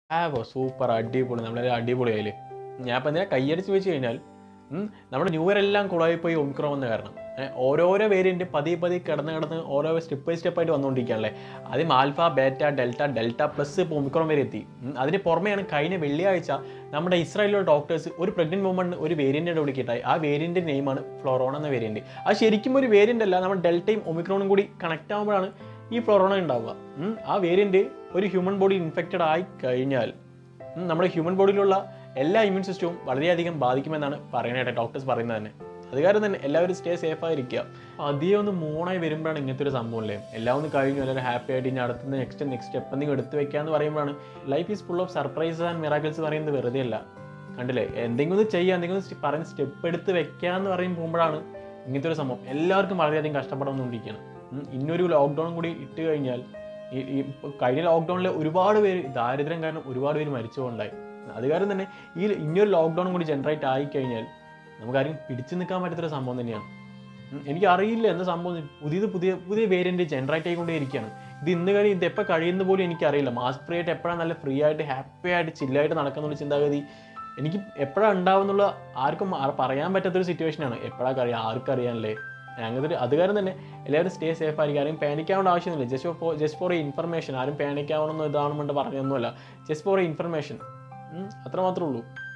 ആവോ സൂപ്പർ അടിപൊളി നമ്മളെല്ലാം അടിപൊളിയായില്ലേ ഞാൻ ഇപ്പം എന്തിനാ കൈയടിച്ച് വെച്ച് കഴിഞ്ഞാൽ ഉം, നമ്മുടെ ന്യൂ ഇയർ എല്ലാം കുളമായി പോയി ഒമിക്രോൺ വന്ന കാരണം ഏ, ഓരോരോ വേരിയന്റ് പതിയെ പതിയെ കിടന്ന് കിടന്ന് ഓരോ സ്റ്റെപ്പ് ബൈ സ്റ്റെപ്പ് ആയിട്ട് വന്നുകൊണ്ടിരിക്കുകയാണല്ലേ ആദ്യം alpha beta delta delta plus ഇപ്പോൾ ഒമിക്രോൺ വരെ എത്തി ഉം, അതിന് പുറമെയാണ് കഴിഞ്ഞ വെള്ളിയാഴ്ച നമ്മുടെ ഇസ്രായേലിലെ ഡോക്ടേഴ്സ് ഒരു പ്രഗ്നന്റ് വുമൺ ഒരു വേരിയന്റ് കണ്ടുപിടിക്കട്ടായി ആ വേരിയന്റ് നെയിമാണ് ഫ്ലോറോൺ എന്ന വേരിയന്റ് അത് ശരിക്കും ഒരു വേരിയന്റ് അല്ല നമ്മുടെ ഡെൽറ്റയും ഒമിക്രോണും കൂടി കണക്ട് ആകുമ്പോഴാണ് ഈ ഫ്ലോറോണ ഉണ്ടാവുക ഉം, ആ വേരിയന്റ് ഒരു ഹ്യൂമൻ ബോഡി ഇൻഫെക്റ്റഡ് ആയി കഴിഞ്ഞാൽ ഉം, നമ്മുടെ ഹ്യൂമൻ ബോഡിയിലുള്ള എല്ലാ ഇമ്മ്യൂൺ സിസ്റ്റവും വളരെയധികം ബാധിക്കുമെന്നാണ് പറയുന്നത് ഡോക്ടേഴ്സ് പറയുന്നത് തന്നെ അത് കാരണം തന്നെ എല്ലാവരും സ്റ്റേ സേഫ് ആയിരിക്കുക അധികം ഒന്ന് മൂണായി വരുമ്പോഴാണ് ഇങ്ങനത്തെ ഒരു സംഭവം അല്ലേ എല്ലാം ഒന്ന് കഴിഞ്ഞു എല്ലാവരും ഹാപ്പി ആയിട്ട് ഇനി അടുത്ത നെക്സ്റ്റ് നെക്സ്റ്റ് സ്റ്റെപ്പ് എന്തെങ്കിലും എടുത്ത് വെക്കാന്ന് പറയുമ്പോഴാണ് life is full of surprises and miracles പറയുന്നത് വെറുതെ അല്ല കണ്ടില്ലേ എന്തെങ്കിലും ഒന്ന് ചെയ്യുക എന്തെങ്കിലും സ്റ്റ് പറയുന്ന സ്റ്റെപ്പ് എടുത്ത് വെക്കാന്ന് പറയും പോകുമ്പോഴാണ് ഇങ്ങനത്തെ ഒരു സംഭവം എല്ലാവർക്കും വളരെയധികം കഷ്ടപ്പെടണമെന്നുകൊണ്ടിരിക്കുകയാണ് ഉം, ഇന്നൊരു ലോക്ക്ഡൗൺ കൂടി ഇട്ട് കഴിഞ്ഞാൽ ഈ ഈ ഇപ്പൊ കഴിഞ്ഞ ലോക്ക്ഡൗണിൽ ഒരുപാട് പേര് ദാരിദ്ര്യം കാരണം ഒരുപാട് പേര് മരിച്ചുകൊണ്ടായി അത് കാരണം തന്നെ ഈ ഇനിയൊരു ലോക്ക്ഡൗൺ കൂടി ജനറേറ്റ് ആയി കഴിഞ്ഞാൽ നമുക്കാരും പിടിച്ചു നിൽക്കാൻ പറ്റാത്തൊരു സംഭവം തന്നെയാണ് ഉം, എനിക്ക് അറിയില്ല എന്താ സംഭവം എന്ന്. പുതിയത് പുതിയ പുതിയ വേരിയന്റ് ജനറേറ്റ് ആയിക്കൊണ്ടേ ഇരിക്കുകയാണ് ഇത് ഇന്ന് കഴിയും ഇത് എപ്പോൾ കഴിയുന്ന പോലും എനിക്കറിയില്ല മാസ്ക് ഫ്രീ ആയിട്ട് എപ്പോഴാണ് നല്ല ഫ്രീ ആയിട്ട് ഹാപ്പി ആയിട്ട് ചില്ലായിട്ട് നടക്കുന്ന ചിന്താഗതി എനിക്ക് എപ്പോഴാണ് ഉണ്ടാവുന്നുള്ള ആർക്കും ആ- പറയാൻ പറ്റാത്തൊരു സിറ്റുവേഷനാണ് എപ്പോഴാണ് അറിയാം ആർക്കും അറിയാനല്ലേ അങ്ങനത്തെ ഒരു അത് കാരണം തന്നെ എല്ലാവരും സ്റ്റേ സേഫ് ആയിരിക്കും ആരും പാനിക് ആവേണ്ട ആവശ്യമൊന്നുമില്ല just for just for information ആരും പാനിക് ആവണമെന്നോ ഇതാണെന്നുണ്ട് പറഞ്ഞൊന്നുമല്ല ജസ്റ്റ് ഫോർ ഇൻഫർമേഷൻ അത്ര മാത്രമേ ഉള്ളൂ